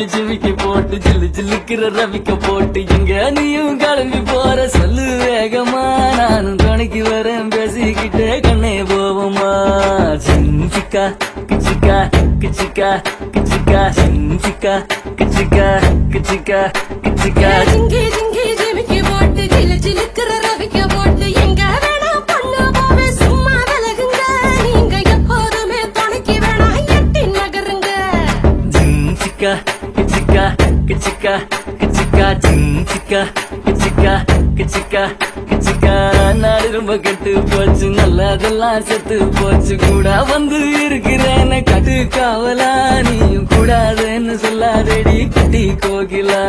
ஜிமிக்கி போட்டு ஜில்லு ஜில்லுக்கிற ரவிக்க போட்டு எங்க நீயும் கிளம்பி போற சொல்லு வேகமா நானும் துணைக்கு வரேன் பேசிக்கிட்டே கண்ணே போவோமா சிஞ்சிக்கா கிச்சிக்கா கிச்சிக்கா கிச்சிக்கா சிஞ்சிக்கா கிச்சிக்கா கிச்சிக்கா கிச்சிக்கா ஜிங்கி ஜிங்கி ஜிமிக்கி போட்டு ஜிலு ஜிலுக்குற ரவிக்க போட்டு எங்க வேணா பண்ண போவே சும்மா விலகுங்க நீங்க எப்போதுமே துணைக்கு வேணா எட்டி நகருங்க சிஞ்சிக்கா கிச்சிக்கா கிச்சிக்கா கிச்சிக்கா சிஞ்சிக்கா கிச்சிக்கா கிச்சிக்கா கிச்சிக்கா நாடு ரொம்ப கெட்டு போச்சு நல்லதெல்லாம் செத்து போச்சு கூட வந்து இருக்கிறேன்னு கட்டு காவலா நீயும் கூடாதுன்னு சொல்லாதடி கட்டி கோகிலா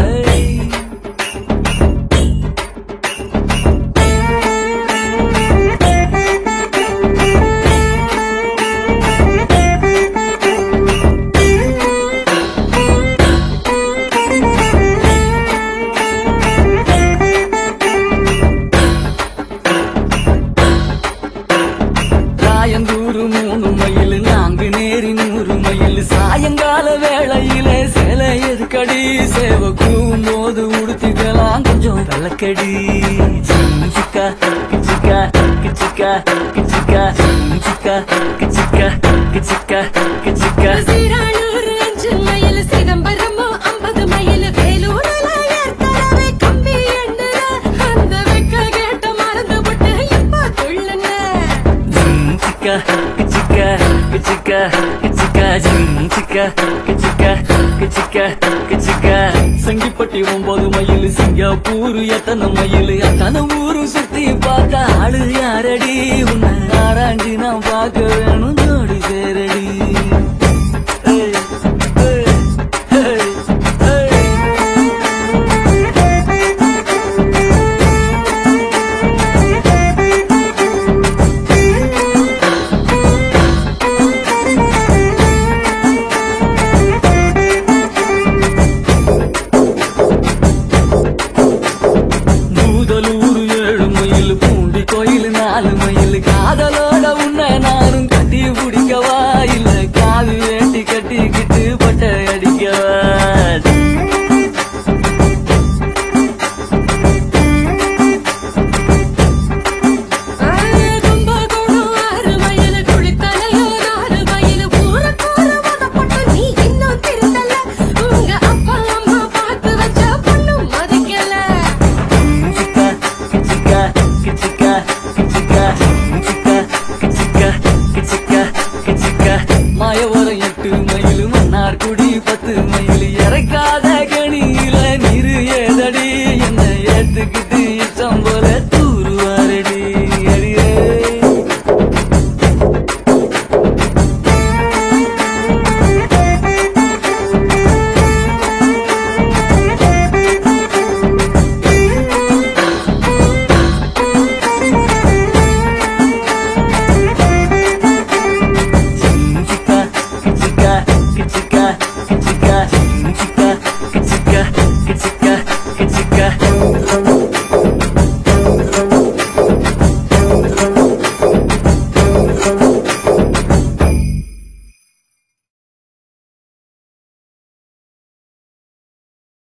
ராயந்தூரு மூணு மைல் நான்கு நேரி நூறு மைல் சாயங்கால வேளையில சேலை எதுக்கடி சேவக்கும் போது உடுத்திக்கலாம் கொஞ்சம் விளக்கடி சிச்சிக்கா கிச்சிக்கா கிச்சிக்கா கிச்சிக்கா சிச்சிக்கா கிச்சிக்கா கிச்சிக்கா கிச்சிக்கா சீரானூர் அஞ்சு மைல் சிதம்பரமோ ஐம்பது மைல் வேலூர்ல ஏற்கனவே கம்பி எண்ணுற அந்த வெக்க கேட்ட மறந்து விட்டு இப்ப துள்ளுங்க சிச்சிக்கா கிச்சிக்கா கிச்சிக்கா கிச்சிக்கா சிச்சிக்கா கிச்சிக்கா கிச்சிக்கா கிச்சிக்கா சங்கிப்பட்டி ஒன்பது மைல் சிங்கப்பூர் எத்தனை மைல் அத்தனை ஊரு சுத்தி பார்க்க ஆளு யாரடி உன்னை ஆராய்ச்சி நான் பார்க்க வேணும்